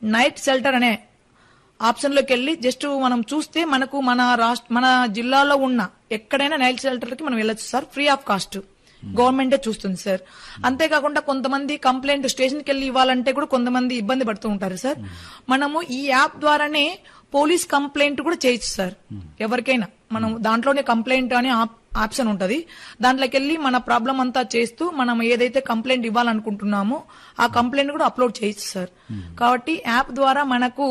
night shelter అనే option లోకి వెళ్ళి జస్ట్ మనం చూస్తే మనకు మన రాష్ట్ర మన జిల్లాలో ఉన్న ఎక్కడైనా నైట్ షెల్టర్ కి మనం వెళ్ళొచ్చు సార్ ఫ్రీ ఆఫ్ కాస్ట్ గవర్నమెంటే చూస్తుంది సార్ అంతేకాకుండా కొంతమంది కంప్లైంట్ స్టేషన్కి వెళ్ళి ఇవ్వాలంటే కూడా కొంతమంది ఇబ్బంది పడుతూ ఉంటారు సార్ మనము ఈ యాప్ ద్వారానే పోలీస్ కంప్లైంట్ కూడా చేయొచ్చు సార్ ఎవరికైనా మనం దాంట్లోనే కంప్లైంట్ అనే ఆప్- ఆప్షన్ ఉంటది దాంట్లోకి వెళ్ళి మన ప్రాబ్లం అంతా చేస్తూ మనం ఏదైతే కంప్లైంట్ ఇవ్వాలనుకుంటున్నామో ఆ కంప్లైంట్ కూడా అప్లోడ్ చేయొచ్చు సార్ కాబట్టి యాప్ ద్వారా మనకు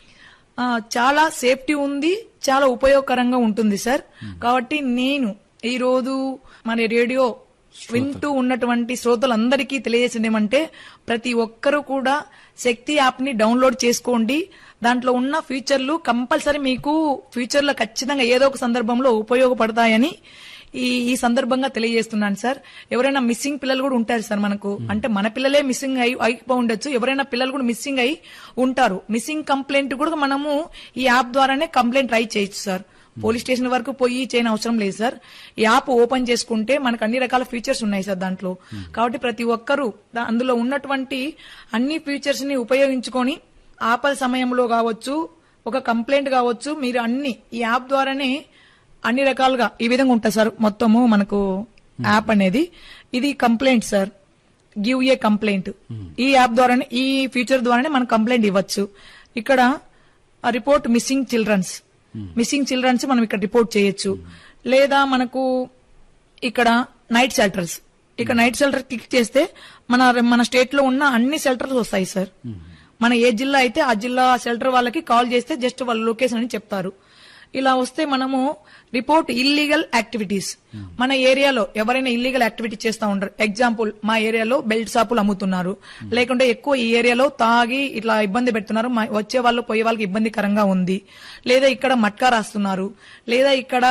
ఆ, చాలా సేఫ్టీ ఉంది చాలా ఉపయోగకరంగా ఉంటుంది సార్ కాబట్టి నేను ఈ రోజు మన రేడియో వింటూ ఉన్నటువంటి శ్రోతలందరికీ తెలియజేసింది ఏమంటే ప్రతి ఒక్కరూ కూడా శక్తి యాప్ ని డౌన్లోడ్ చేసుకోండి దాంట్లో ఉన్న ఫీచర్లు కంపల్సరీ మీకు ఫ్యూచర్ లో ఖచ్చితంగా ఏదో ఒక సందర్భంలో ఉపయోగపడతాయని ఈ ఈ సందర్భంగా తెలియజేస్తున్నాను సార్ ఎవరైనా మిస్సింగ్ పిల్లలు కూడా ఉంటారు సార్ మనకు అంటే మన పిల్లలే మిస్సింగ్ అయి అయిపో ఉండొచ్చు ఎవరైనా పిల్లలు కూడా మిస్సింగ్ అయి ఉంటారు మిస్సింగ్ కంప్లైంట్ కూడా మనము ఈ యాప్ ద్వారానే కంప్లైంట్ ట్రై చేయొచ్చు సార్ పోలీస్ స్టేషన్ వరకు పోయి చేయని అవసరం లేదు సార్ ఈ యాప్ ఓపెన్ చేసుకుంటే మనకు అన్ని రకాల ఫీచర్స్ ఉన్నాయి సార్ దాంట్లో కాబట్టి ప్రతి ఒక్కరూ దా- అందులో ఉన్నటువంటి అన్ని ఫీచర్స్ ని ఉపయోగించుకొని ఆపద సమయంలో కావచ్చు ఒక కంప్లైంట్ కావచ్చు మీరు అన్ని ఈ యాప్ ద్వారానే అన్ని రకాలుగా ఈ విధంగా ఉంటుంది సార్ మొత్తము మనకు యాప్ అనేది ఇది complaint sir give a complaint ఈ యాప్ ద్వారానే ఈ ఫీచర్ ద్వారానే మనం కంప్లైంట్ ఇవ్వచ్చు ఇక్కడ report missing childrens missing childrens మనం ఇక్కడ రిపోర్ట్ చేయొచ్చు లేదా మనకు ఇక్కడ నైట్ షెల్టర్స్ ఇక్కడ నైట్ షెల్టర్ క్లిక్ చేస్తే మన మన స్టేట్ లో ఉన్న అన్ని షెల్టర్స్ వస్తాయి సార్ మన ఏ జిల్లా అయితే ఆ జిల్లా షెల్టర్ వాళ్ళకి కాల్ చేస్తే జస్ట్ వాళ్ళ లొకేషన్ అని చెప్తారు ఇలా వస్తే మనము రిపోర్ట్ ఇల్లీగల్ యాక్టివిటీస్ మన ఏరియాలో ఎవరైనా ఇల్లీగల్ యాక్టివిటీ చేస్తా ఉంటారు ఎగ్జాంపుల్ మా ఏరియాలో బెల్ట్ షాపులు అమ్ముతున్నారు లేకుంటే ఎక్కువ ఈ ఏరియాలో తాగి ఇట్లా ఇబ్బంది పెడుతున్నారు మా- వచ్చే వాళ్ళు పోయే వాళ్ళకి ఇబ్బందికరంగా ఉంది లేదా ఇక్కడ మట్కా రాస్తున్నారు లేదా ఇక్కడ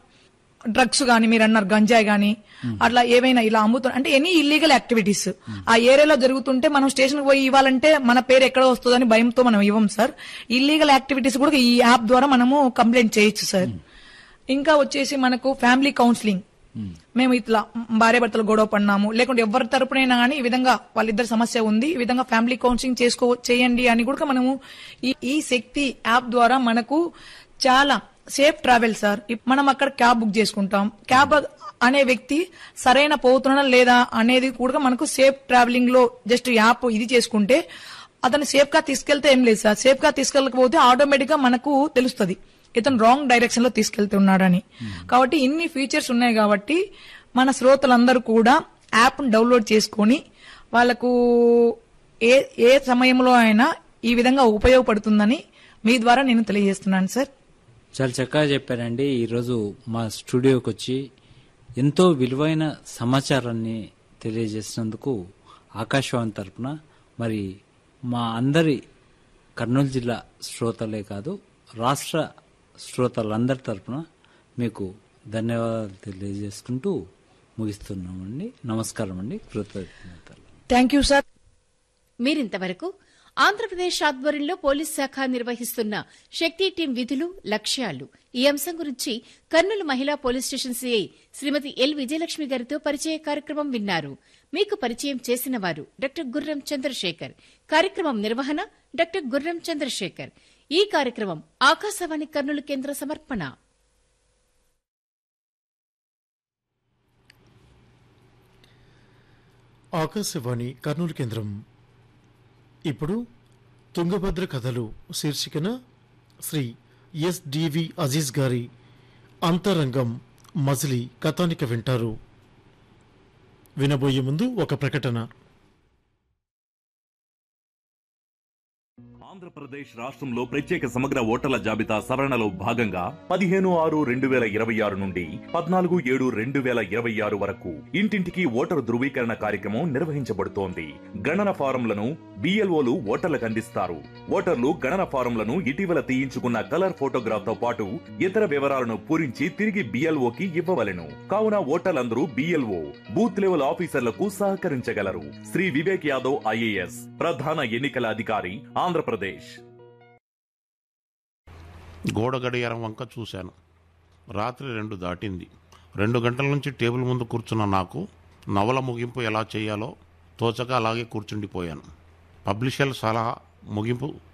డ్రగ్స్ గాని మీరు అన్నారు గంజాయి గాని అట్లా ఏవైనా ఇలా అమ్ముతున్నారు అంటే ఎనీ ఇల్లీగల్ యాక్టివిటీస్ ఆ ఏరియాలో జరుగుతుంటే మనం స్టేషన్ పోయి ఇవ్వాలంటే మన పేరు ఎక్కడ వస్తుందని భయంతో మనం ఇవ్వం సార్ ఇల్లీగల్ యాక్టివిటీస్ కూడా ఈ యాప్ ద్వారా మనము కంప్లైంట్ చేయొచ్చు సార్ ఇంకా వచ్చేసి మనకు ఫ్యామిలీ కౌన్సిలింగ్ మేము ఇట్లా భార్య భర్తలు గొడవ పడినాము లేకుంటే ఎవరి తరపునైనా కానీ ఈ విధంగా వాళ్ళిద్దరి సమస్య ఉంది ఈ విధంగా ఫ్యామిలీ కౌన్సిలింగ్ చేసుకో చేయండి అని కూడా మనము ఈ ఈ శక్తి యాప్ ద్వారా మనకు చాలా సేఫ్ ట్రావెల్ సార్ ఇప్ మనం అక్కడ క్యాబ్ బుక్ చేసుకుంటాం క్యాబ్ అనే వ్యక్తి సరైన పోతున్నాడా లేదా అనేది కూడా మనకు సేఫ్ ట్రావెలింగ్ లో జస్ట్ యాప్ ఇది చేసుకుంటే అతను సేఫ్ గా తీసుకెళ్తే ఏం లేదు సార్ సేఫ్ గా తీసుకెళ్ళకపోతే ఆటోమేటిక్ గా మనకు తెలుస్తుంది ఇతను రాంగ్ డైరెక్షన్ లో తీసుకెళ్తున్నాడని కాబట్టి ఇన్ని ఫీచర్స్ ఉన్నాయి కాబట్టి మన శ్రోతలందరూ కూడా యాప్ డౌన్లోడ్ చేసుకొని వాళ్ళకు ఏ ఏ సమయంలో అయినా ఈ విధంగా ఉపయోగపడుతుందని మీ ద్వారా నేను తెలియజేస్తున్నాను సార్ చాలా చక్కగా చెప్పారండి ఈరోజు మా స్టూడియోకి వచ్చి ఎంతో విలువైన సమాచారాన్ని తెలియజేసినందుకు ఆకాశవాణి తరపున మరి మా అందరి కర్నూలు జిల్లా శ్రోతలే కాదు రాష్ట్ర శ్రోతలందరి తరపున మీకు ధన్యవాదాలు తెలియజేసుకుంటూ ముగిస్తున్నామండి నమస్కారం అండి కృతజ్ఞతలు థ్యాంక్ యూ సార్ మీరింతవరకు ఆంధ్రప్రదేశ్ ఆధ్వర్యంలో పోలీస్ శాఖ నిర్వహిస్తున్న శక్తి టీం విధులు లక్ష్యాలు ఈ అంశం గురించి కర్నూలు మహిళా police station CI Srimathi L Vijayalakshmi గారితో పరిచయ కార్యక్రమం విన్నారు మీకు పరిచయం చేసిన వారు డాక్టర్ గుర్రం చంద్రశేఖర్ కార్యక్రమం నిర్వహణ డాక్టర్ గుర్రం చంద్రశేఖర్ ఈ కార్యక్రమం ఆకాశవాణి కర్నూలు కేంద్ర సమర్పణ ఆకాశవాణి కర్నూలు కేంద్రం ఇప్పుడు తుంగభద్ర కథలు శీర్షికన శ్రీ ఎస్ డివి అజీజ్ గారి అంతరంగం మజిలీ కథానిక వింటారు వినబోయే ముందు ఒక ప్రకటన ఆంధ్రప్రదేశ్ రాష్ట్రంలో ప్రత్యేక సమగ్ర ఓటర్ల జాబితా సవరణలో భాగంగా పదిహేను ఆరు రెండు వేల ఇరవై ఆరు నుండి పద్నాలుగు ఏడు రెండు వేల ఇరవై ఆరు వరకు ఇంటింటికి ఓటరు ధృవీకరణ కార్యక్రమం నిర్వహించబడుతోంది గణన ఫారంలను బిఎల్ఓలు ఓటర్లకు అందిస్తారు ఓటర్లు గణన ఫారంలను ఇటీవల తీయించుకున్న కలర్ ఫోటోగ్రాఫ్ తో పాటు ఇతర వివరాలను పూరించి తిరిగి బిఎల్ఓకి ఇవ్వవలెను కావున ఓటర్లందరూ బిఎల్ఓ బూత్ లెవెల్ ఆఫీసర్లకు సహకరించగలరు శ్రీ వివేక్ యాదవ్ ఐఏఎస్ ప్రధాన ఎన్నికల అధికారి ఆంధ్రప్రదేశ్ గోడ గడియారం వంక చూశాను రాత్రి రెండు దాటింది రెండు గంటల నుంచి టేబుల్ ముందు కూర్చున్న నాకు నవల ముగింపు ఎలా చేయాలో తోచక అలాగే కూర్చుండిపోయాను పబ్లిషర్ సలహా ముగింపు